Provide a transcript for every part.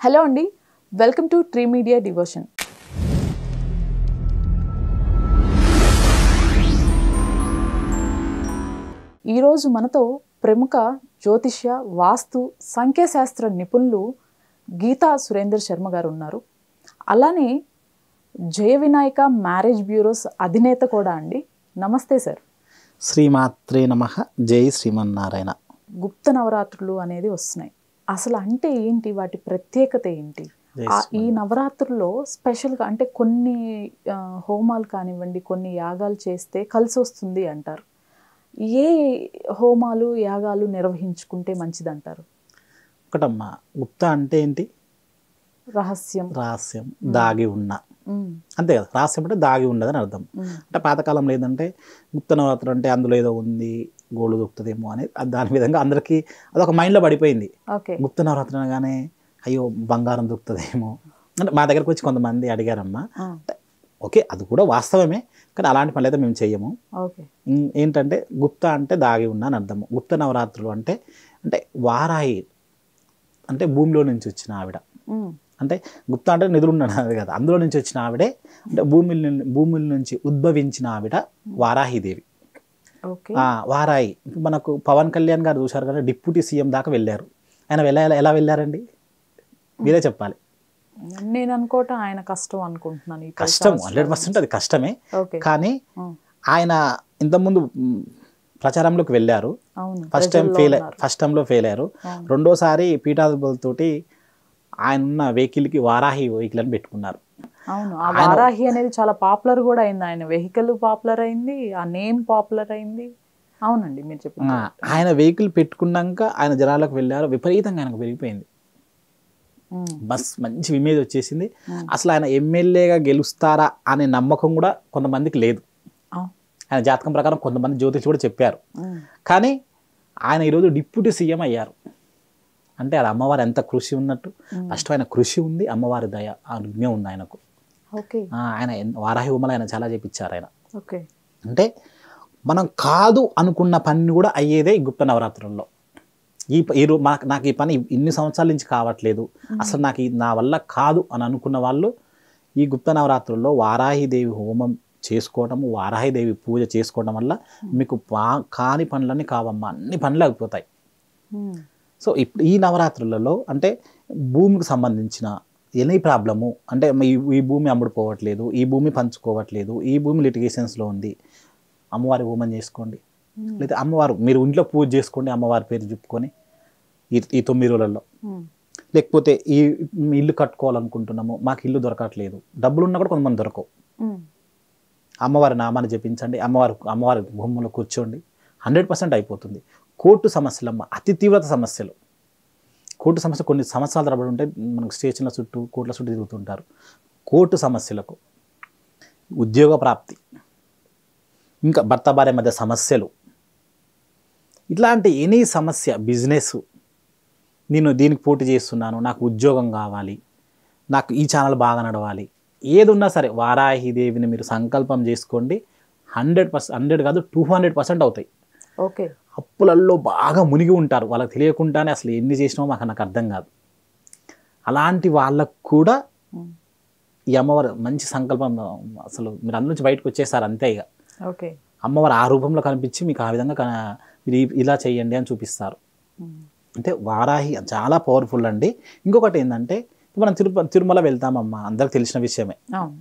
Hello అండి welcome to Tree Media Devotion ఈరోజు మనతో ప్రముఖ జ్యోతిష్య వాస్తు సంఖ్యాశాస్త్ర నిపుణులు గీతా సురేందర్ శర్మ గారు ఉన్నారు అలానే జయ వినాయక మ్యారేజ్ బ్యూరోస్ అధినేత కూడా అండి నమస్తే సార్ శ్రీమాత్రే నమ జై శ్రీమన్నారాయణ గుప్త నవరాత్రులు అనేది వస్తున్నాయి అసలు అంటే ఏంటి వాటి ప్రత్యేకత ఏంటి జై ఆ- ఈ నవరాత్రుల్లో స్పెషల్గా అంటే కొన్ని ఆ, హోమాలు కానివ్వండి కొన్ని యాగాలు చేస్తే కలిసి వస్తుంది అంటారు ఏ హోమాలు యాగాలు నిర్వహించుకుంటే మంచిదంటారు ఒకటమ్మా గుప్త అంటే ఏంటి రహస్యం రహస్యం దాగి ఉన్న ఉమ్, అంతే కదా రహస్యం అంటే దాగి ఉన్నదని అర్థం ఉమ్, అంటే పాతకాలంలో ఏంటంటే గుప్త నవరాత్రులు అంటే అందులో ఏదో ఉంది గోల్డ్ దొరుకుతుందేమో అని అది దాని విధంగా అందరికీ అదొక మైండ్లో పడిపోయింది ఓకే గుప్త నవరాత్రి అనగానే అయ్యో బంగారం దొరుకుతుందేమో అంటే మా దగ్గరకు వచ్చి కొంతమంది అడిగారమ్మా ఆ, ఓకే అది కూడా వాస్తవమే కానీ అలాంటి పనులు అయితే మేము చెయ్యము ఓకే ఇం- ఏంటంటే గుప్త అంటే దాగి ఉన్న అని అర్థము గుప్త నవరాత్రులు అంటే అంటే వారాయి అంటే భూమిలో నుంచి వచ్చిన ఆవిడ ఉమ్, అంటే గుప్త అంటే నిధులు ఉన్నది కదా అందులో నుంచి వచ్చిన ఆవిడే అంటే భూమి భూముల నుంచి ఉద్భవించిన ఆవిడ వారాహిదేవి ఓకే ఆ, వారాయి ఇప్పుడు మనకు పవన్ కళ్యాణ్ గారు చూశారు కదా డిప్యూటీ సీఎం దాకా వెళ్ళారు ఆయన వెళ్ళ ఎలా వెళ్ళారండి మీరే చెప్పాలి నేను అనుకోవటం ఆయన కష్టం అనుకుంటున్నాను ఈ పది కష్టం హండ్రెడ్ సంవత్సరాలు. పర్సెంట్ అది కష్టమే ఓకే కానీ ఉమ్, ఆయన ఇంతకుముందు మ్, ప్రచారంలోకి వెళ్ళారు అవును ఫస్ట్ టైం ప్రజల్లో ఫెయిల్ ఉన్నారు. ఫస్ట్ టైంలో ఫెయిల్ అయ్యారు అవును. రెండోసారి పీఠాధిపతులతోటి ఆయన ఉన్న వెహికల్కి వారాహి వెహికల్ అని పెట్టుకున్నారు అవును ఆ వారాహి అనేది చాలా పాపులర్ కూడా అయింది ఆయన వెహికల్ పాపులర్ అయింది ఆ నేమ్ పాపులర్ అయింది అవునండి మీరు ఆ, చెప్పింది ఆయన వెహికల్ పెట్టుకున్నాక ఆయన జనాలకు వెళ్ళారు విపరీతంగా ఆయనకు పెరిగిపోయింది ఉమ్, బస్ మంచి ఇమేజ్ వచ్చేసింది అసలు ఆయన ఎమ్మెల్యేగా గెలుస్తారా అనే నమ్మకం కూడా కొంతమందికి లేదు అవును. ఆయన జాతకం ప్రకారం కొంతమంది జ్యోతిష్ కూడా చెప్పారు ఉమ్, కానీ ఆయన ఈరోజు డిప్యూటీ సీఎం అయ్యారు అంటే అది అమ్మవారి ఎంత కృషి ఉన్నట్టు ఫస్ట్ ఆయన కృషి ఉంది అమ్మవారి దయ అనుజ్ఞ ఉంది ఆయనకు ఓకే ఆ, ఆయన ఎన్- వారాహి ఉమలు ఆయన చాలా చేపించారు ఆయన ఓకే అంటే మనం కాదు అనుకున్న పని కూడా అయ్యేదే ఈ గుప్త నవరాత్రుల్లో ఈ ప- ఈ రో- మాకు నాకు ఈ పని ఇన్ని సంవత్సరాల నుంచి కావట్లేదు అసలు నాకు ఇది నా వల్ల కాదు అని అనుకున్న వాళ్ళు ఈ గుప్త నవరాత్రుల్లో వారాహిదేవి హోమం చేసుకోవటము వారాహిదేవి పూజ చేసుకోవడం వల్ల మీకు బా కాని పనులన్నీ కావమ్మా అన్ని పనులు అయిపోతాయి ఉమ్, సో ఇప్పుడు ఈ నవరాత్రులలో అంటే భూమికి సంబంధించిన ఎనీ ప్రాబ్లము అంటే ఈ ఈ భూమి అమ్ముడుపోవట్లేదు ఈ భూమి పంచుకోవట్లేదు ఈ భూమి లిటిగేషన్స్లో ఉంది అమ్మవారి హోమం చేసుకోండి లేదా అమ్మవారు మీరు ఇంట్లో పూజ చేసుకోండి అమ్మవారి పేరు చెప్పుకొని ఈ ఈ తొమ్మిది రోజులలో ఉమ్, లేకపోతే ఈ మీ ఇల్లు కట్టుకోవాలనుకుంటున్నాము మాకు ఇల్లు దొరకట్లేదు డబ్బులు ఉన్నా కూడా కొంతమంది దొరకవు ఉమ్, అమ్మవారి నామాన్ని జపించండి అమ్మవారి అమ్మవారి భూములో కూర్చోండి హండ్రెడ్ పర్సెంట్ అయిపోతుంది కోర్టు సమస్యలమ్మ అతి తీవ్రత సమస్యలు కోర్టు సమస్య కొన్ని సంవత్సరాల తరబడి ఉంటే మనకు స్టేషన్ల చుట్టూ కోర్టుల చుట్టూ తిరుగుతుంటారు కోర్టు సమస్యలకు ఉద్యోగ ప్రాప్తి ఇంకా భర్త భార్య మధ్య సమస్యలు ఇట్లాంటి ఎనీ సమస్య బిజినెస్ నేను దీనికి పోటీ చేస్తున్నాను నాకు ఉద్యోగం కావాలి నాకు ఈ ఛానల్ బాగా నడవాలి ఏది ఉన్నా సరే వారాహిదేవిని మీరు సంకల్పం చేసుకోండి హండ్రెడ్ పర్సెంట్ హండ్రెడ్ కాదు టూ హండ్రెడ్ పర్సెంట్ అవుతాయి ఓకే అప్పులల్లో బాగా మునిగి ఉంటారు వాళ్ళకి తెలియకుండానే అసలు ఎన్ని చేసినామో మాకు నాకు అర్థం కాదు అలాంటి వాళ్ళకు కూడా ఉమ్, ఈ అమ్మవారు మంచి సంకల్పం అసలు మీరు అందులో నుంచి బయటకు వచ్చేసారు అంతే ఇక ఓకే అమ్మవారు ఆ రూపంలో కనిపించి మీకు ఆ విధంగా కన- మీరు ఈ- ఇలా చేయండి అని చూపిస్తారు ఉమ్, అంటే వారాహి చాలా పవర్ఫుల్ అండి ఇంకొకటి ఏంటంటే ఇప్పుడు మనం తిరుపతి తిరుమల వెళ్తామమ్మా అందరికి తెలిసిన విషయమే అవును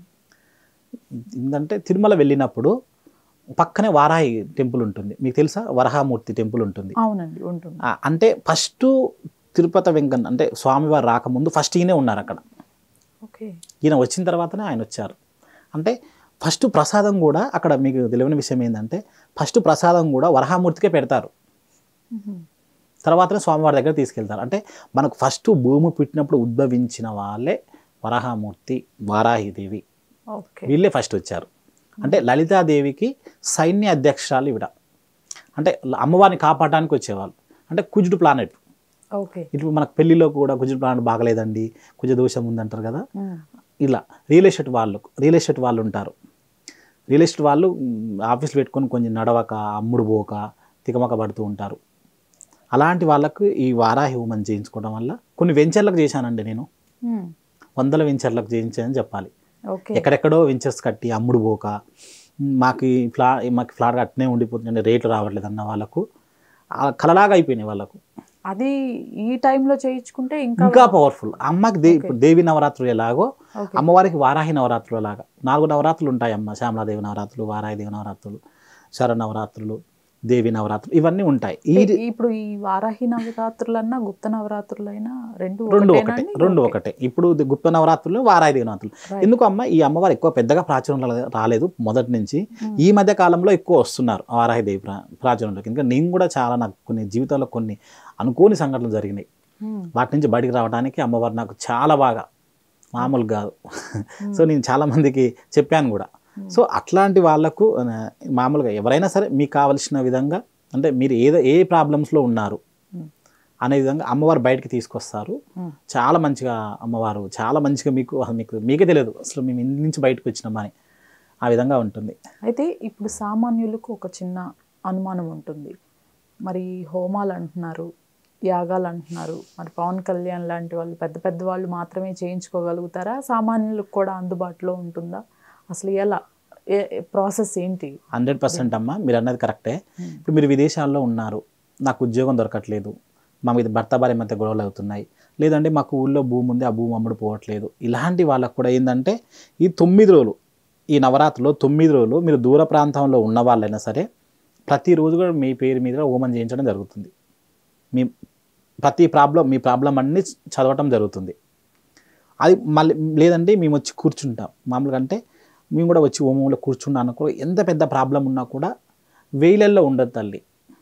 ఏంటంటే తిరుమల వెళ్ళినప్పుడు పక్కనే వారాహి టెంపుల్ ఉంటుంది మీకు తెలుసా వరహామూర్తి టెంపుల్ ఉంటుంది అవునండి ఉంటుంది ఆ, అంటే ఫస్ట్ తిరుపతి వెంకన్ అంటే స్వామివారు రాకముందు ఫస్ట్ ఈయనే ఉన్నారు అక్కడ ఓకే ఈయన వచ్చిన తర్వాతనే ఆయన వచ్చారు అంటే ఫస్ట్ ప్రసాదం కూడా అక్కడ మీకు తెలియని విషయం ఏంటంటే ఫస్ట్ ప్రసాదం కూడా వరహామూర్తికే పెడతారు ఉహు, తర్వాతనే స్వామివారి దగ్గర తీసుకెళ్తారు అంటే మనకు ఫస్ట్ భూమి పుట్టినప్పుడు ఉద్భవించిన వాళ్ళే వరాహమూర్తి వారాహిదేవి ఓకే వీళ్ళే ఫస్ట్ వచ్చారు అంటే లలితాదేవికి సైన్య అధ్యక్షురాలు ఇవిడ అంటే అమ్మవారిని కాపాడడానికి వచ్చేవాళ్ళు అంటే కుజుడు ప్లానెట్ ఓకే ఇప్పుడు మనకు పెళ్లిలో కూడా కుజుడు ప్లానెట్ బాగలేదండి కుజ దోషం ఉందంటారు కదా ఉమ్, ఇలా రియల్ ఎస్టేట్ వాళ్ళు రియల్ ఎస్టేట్ వాళ్ళు ఉంటారు రియల్ ఎస్టేట్ వాళ్ళు మ్, ఆఫీస్లో పెట్టుకొని కొంచెం నడవక అమ్ముడు పోక తికమక పడుతూ ఉంటారు అలాంటి వాళ్ళకు ఈ వారాహి హోమం చేయించుకోవడం వల్ల కొన్ని వెంచర్లకు చేశానండి నేను ఉమ్. వందల వెంచర్లకు చేయించాయని చెప్పాలి ఓకే ఎక్కడెక్కడో వెంచర్స్ కట్టి అమ్ముడు పోక మాకు ఈ ఫ్లా మాకు ఫ్లాట్ అట్నే ఉండిపోతుంది రేట్లు రావట్లేదు అన్న వాళ్ళకు ఆ కలలాగా అయిపోయినాయి వాళ్ళకు అది ఈ టైంలో చేయించుకుంటే ఇంకా ఇంకా పవర్ఫుల్ అమ్మకి దే ఇప్పుడు దేవి నవరాత్రులు ఎలాగో ఓకే అమ్మవారికి వారాహి నవరాత్రులు లాగా నాలుగు నవరాత్రులు ఉంటాయి అమ్మ శ్యామలాదేవి నవరాత్రులు వారాహి దేవి నవరాత్రులు శర నవరాత్రులు దేవి నవరాత్రులు ఇవన్నీ ఉంటాయి ఈ అంటే ఇప్పుడు ఈ వారాహి నవరాత్రులన్నా గుప్త నవరాత్రులైనా రెండు రెండు ఒకటేనా ఒకటే అండి? రెండు ఓకే. ఒకటే ఇప్పుడు ది- గుప్త నవరాత్రులు వారాయి దేవి నవరాత్రులు Right. ఎందుకు అమ్మ ఈ అమ్మవారు ఎక్కువ పెద్దగా ప్రాచుర్యం రా- రాలేదు మొదటి నుంచి Hmm. ఈ మధ్య కాలంలో ఎక్కువ వస్తున్నారు వారాహి దేవి ప్రా ప్రాచుర్యంలోకి ఇంకా నేను కూడా చాలా నాకు కొన్ని జీవితాల్లో కొన్ని అనుకోని సంఘటనలు జరిగినాయి ఉమ్. వాటి నుంచి బయటికి రావడానికి అమ్మవారు నాకు చాలా బాగా మామూలు కాదు సో నేను చాలా మందికి చెప్పాను కూడా సో అట్లాంటి వాళ్ళకు ఆ, మామూలుగా ఎవరైనా సరే మీకు కావలసిన విధంగా అంటే మీరు ఏదో ఏ ప్రాబ్లమ్స్లో ఉన్నారు ఉమ్. అనే విధంగా అమ్మవారు బయటికి తీసుకొస్తారు ఉమ్. చాలా మంచిగా అమ్మవారు చాలా మంచిగా మీకు అసలు మీకు మీకే తెలియదు అసలు మేము ఇంటి నుంచి బయటకు వచ్చినామని ఆ విధంగా ఉంటుంది అయితే ఇప్పుడు సామాన్యులకు ఒక చిన్న అనుమానం ఉంటుంది మరి హోమాలు అంటున్నారు యాగాలు అంటున్నారు మరి పవన్ కళ్యాణ్ లాంటి వాళ్ళు పెద్ద పెద్ద వాళ్ళు మాత్రమే చేయించుకోగలుగుతారా సామాన్యులకు కూడా అందుబాటులో ఉంటుందా అసలు ఎలా ప్రాసెస్ ఏంటి హండ్రెడ్ పర్సెంట్ అమ్మ మీరు అన్నది కరెక్టే ఇప్పుడు మీరు విదేశాల్లో ఉన్నారు నాకు ఉద్యోగం దొరకట్లేదు మా మీద భర్త భార్య మధ్య గొడవలు అవుతున్నాయి లేదంటే మాకు ఊళ్ళో భూమి ఉంది ఆ భూమి అమ్ముడు పోవట్లేదు ఇలాంటి వాళ్ళకు కూడా ఏంటంటే ఈ తొమ్మిది రోజులు ఈ నవరాత్రిలో తొమ్మిది రోజులు మీరు దూర ప్రాంతంలో ఉన్న వాళ్ళైనా సరే ప్రతిరోజు కూడా మీ పేరు మీద హోమం చేయించడం జరుగుతుంది మీ ప్రతి ప్రాబ్లం మీ ప్రాబ్లం అన్నీ చదవటం జరుగుతుంది అది మళ్ళీ లేదంటే మేము వచ్చి కూర్చుంటాం మామూలుగా అంటే మేము కూడా వచ్చి హోమంలో కూర్చున్నాను కూడా ఎంత పెద్ద ప్రాబ్లం ఉన్నా కూడా వేలల్లో ఉండదు తల్లి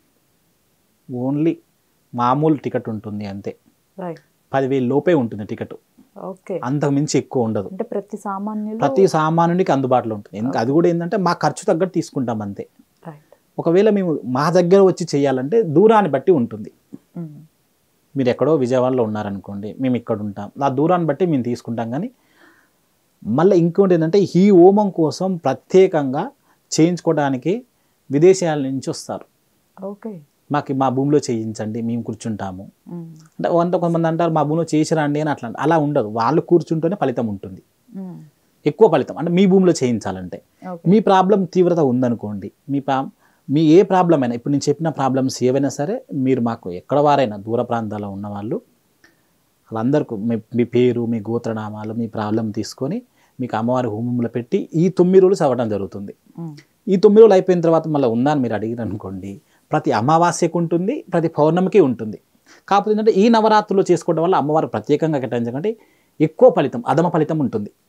ఓన్లీ మామూలు టికెట్ ఉంటుంది అంతే రైట్ పదివేలు లోపే ఉంటుంది టికెట్ ఓకే అంతకు మించి ఎక్కువ ఉండదు అంటే ప్రతి సామాన్యులు ప్రతి సామాన్యునికి అందుబాటులో ఉంటుంది ఎందుకు అది కూడా ఏంటంటే మా ఖర్చు తగ్గట్టు తీసుకుంటాం అంతే రైట్ ఒకవేళ మేము మా దగ్గర వచ్చి చేయాలంటే దూరాన్ని బట్టి ఉంటుంది ఉమ్. మీరు ఎక్కడో విజయవాడలో ఉన్నారనుకోండి మేము ఇక్కడ ఉంటాం ఆ దూరాన్ని బట్టి మేము తీసుకుంటాం కానీ మళ్ళీ ఇంకోటి ఏంటంటే ఈ హోమం కోసం ప్రత్యేకంగా చేయించుకోవడానికి విదేశాల నుంచి వస్తారు ఓకే మాకు మా భూమిలో చేయించండి మేము కూర్చుంటాము ఉమ్. అంటే వంట కొంతమంది అంటారు మా భూమిలో చేసిరండి అని అట్లా అంటారు. అలా ఉండదు వాళ్ళు కూర్చుంటేనే ఫలితం ఉంటుంది ఉమ్. ఎక్కువ ఫలితం అంటే మీ భూమిలో చేయించాలంటే ఓకే మీ ప్రాబ్లం తీవ్రత ఉందనుకోండి మీ ప్రా మీ ఏ ప్రాబ్లం అయినా ఇప్పుడు నేను చెప్పిన ప్రాబ్లమ్స్ ఏవైనా సరే మీరు మాకు ఎక్కడ వారైనా దూర ప్రాంతాల్లో ఉన్నవాళ్ళు వాళ్ళందరికీ మీ మీ పేరు మీ గోత్రనామాలు మీ ప్రాబ్లం తీసుకొని మీకు అమ్మవారి హోమంలో పెట్టి ఈ తొమ్మిది రోజులు చదవడం జరుగుతుంది ఉమ్. ఈ తొమ్మిది రోజులు అయిపోయిన తర్వాత మళ్ళీ ఉందా అని మీరు అడిగిన అనుకోండి ప్రతి అమావాస్యకు ఉంటుంది ప్రతి పౌర్ణమికి ఉంటుంది కాకపోతే ఏంటంటే ఈ నవరాత్రులు చేసుకోవడం వల్ల అమ్మవారు ప్రత్యేకంగా కేటాయించకంటే ఎక్కువ ఫలితం అధమ ఫలితం ఉంటుంది